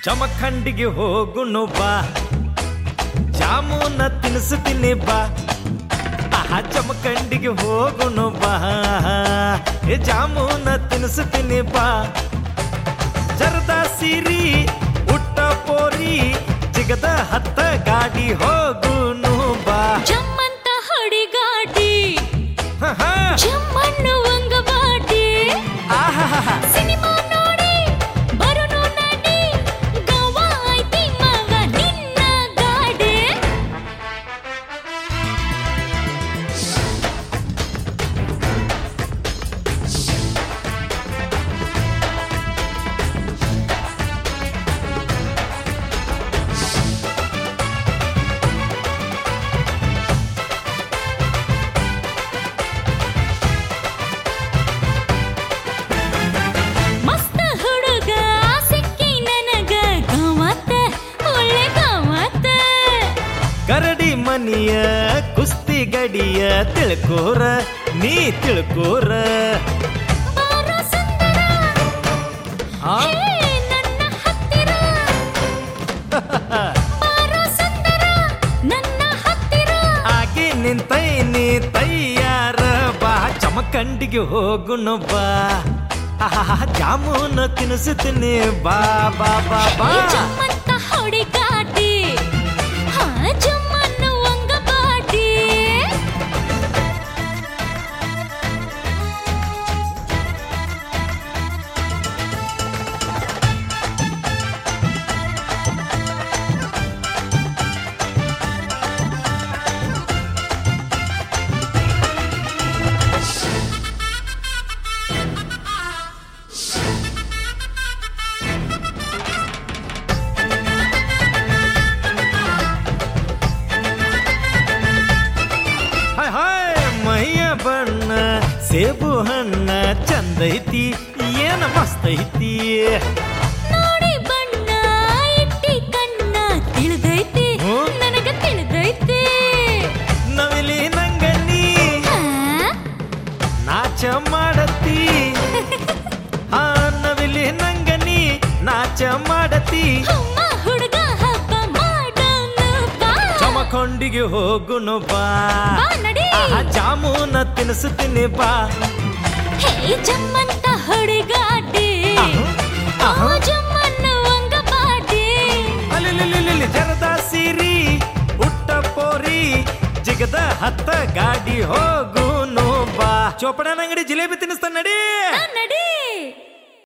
ಜಮಖಂಡಿಗೆ ಹೋಗುನು ಬಾ ಜಾಮೂನ ತಿನ್ನಿಸ್ತೀನಿ ಬಾ ಆಹಾ ಜಮಖಂಡಿಗೆ ಹೋಗುನು ಬಾ ಏ ಜಾಮೂನ ತಿನ್ನಿಸ್ತೀನಿ ಬಾ ಜರದ ಸಿರಿ ಉಟ್ಟ ಪೋರಿ ಜಿಗದ ಹತ್ತ ಗಾಡಿ ಹೋಗುನು ಬಾ ಜಮ್ಮಂತ ಹೊಡಿಗಾಟಿ ಹ, ಹ. ಜಮ್ಮಣ್ಣು ವಂಗವಾಟಿ ಆಹಾಹಾಹಾ. ಸಿನಿಮಾ ನೋಡಿ ಬರುನು ನಡಿ ಗವ ಐತಿ ಮಗ ನಿನ್ನ ಗಾಡಿ ಮಸ್ತ ಹುಡುಗ ಸಿಕ್ಕಿ ನನಗ ಗಮತ್ತ ಒಳ್ಳೆ ಗಮತ್ತ ಕರಡಿ ಮನಿಯ ಕುಸ್ತಿ ಗಡಿಯ ತಿಳ್ಕೋರ ನೀ ತಿಳ್ಕೋರ ಬಾರೋ ಸುಂದರ ಆ? ಹೇ ನನ್ನ ಹತ್ತಿರ ಬಾರೋ ಸುಂದರ ನನ್ನ ಹತ್ತಿರ ಆಗಿ ನಿಂತೈನಿ ತಯ್ಯಾರ ಬಾ ಚಮಕಂಡಿಗೆ ಹೋಗುನು ಬಾ ಆಹಾಹಾ, ಜಾಮೂನ ತಿನ್ನಿಸ್ತೀನಿ ಬಾ ಬಾ ಬಾ ಬಾ ಈ ಜಮ್ಮಂತ ಹೊಡಿಗಾಟಿ ಹಾ ಜಮ್ಮನ್ನು ವಂಗಬಾಟಿ ಹಾಯ್ ಹಾಯ್ ಮೈಯ ಬಣ್ಣ ಸೇಬು ಹಣ್ಣ ಚಂದೈತಿ ಏನ ಮಸ್ತ್ ಐತಿ ನೋಡಿ ಬಣ್ಣ ಇಟ್ಟಿ ಕಣ್ಣ ತಿಳಿದೈತಿ ಹ್ಮ್? ನನಗ ತಿಳಿದೈತಿ ನವಿಲಿ ನಂಗ ನೀ ಹಾ? ನಾಚ ಮಾಡತಿ ಆ ನವಿಲಿ ನಂಗ ನೀ ನಾಚ ಮಾಡತಿ ಅಮ್ಮ ಹುಡುಗ ಹಬ್ಬ ಮಾಡೋನು ಬಾ ಚಮಕೊಂಡಿಗೆ ಹೋಗುನು ಬಾ ಬಾ ನಡಿ ಆಹಾ, ಜಾಮೂನ ತಿನ್ನಿಸ್ತೀನಿ ಬಾ ಹೇ ಜಮ್ಮಂತ ಹುಡುಗಾಟಿ ಆಹು, ಆಹು. ಆ ಜಮ್ಮನ್ನು ವಂಗಬಾಟಿ ಅಲ್ಲಿ ಜರದ ಸಿರಿ ಉಟ್ಟ ಪೋರಿ ಜಿಗದ ಹತ್ತ ಗಾಡಿ ಹೋಗುನು ಬಾ ಚೋಪಡನ ಅಂಗಡಿ ಜಿಲೇಬಿ ತಿನ್ನಿಸ್ತಾನ ನಡಿ ನಡಿ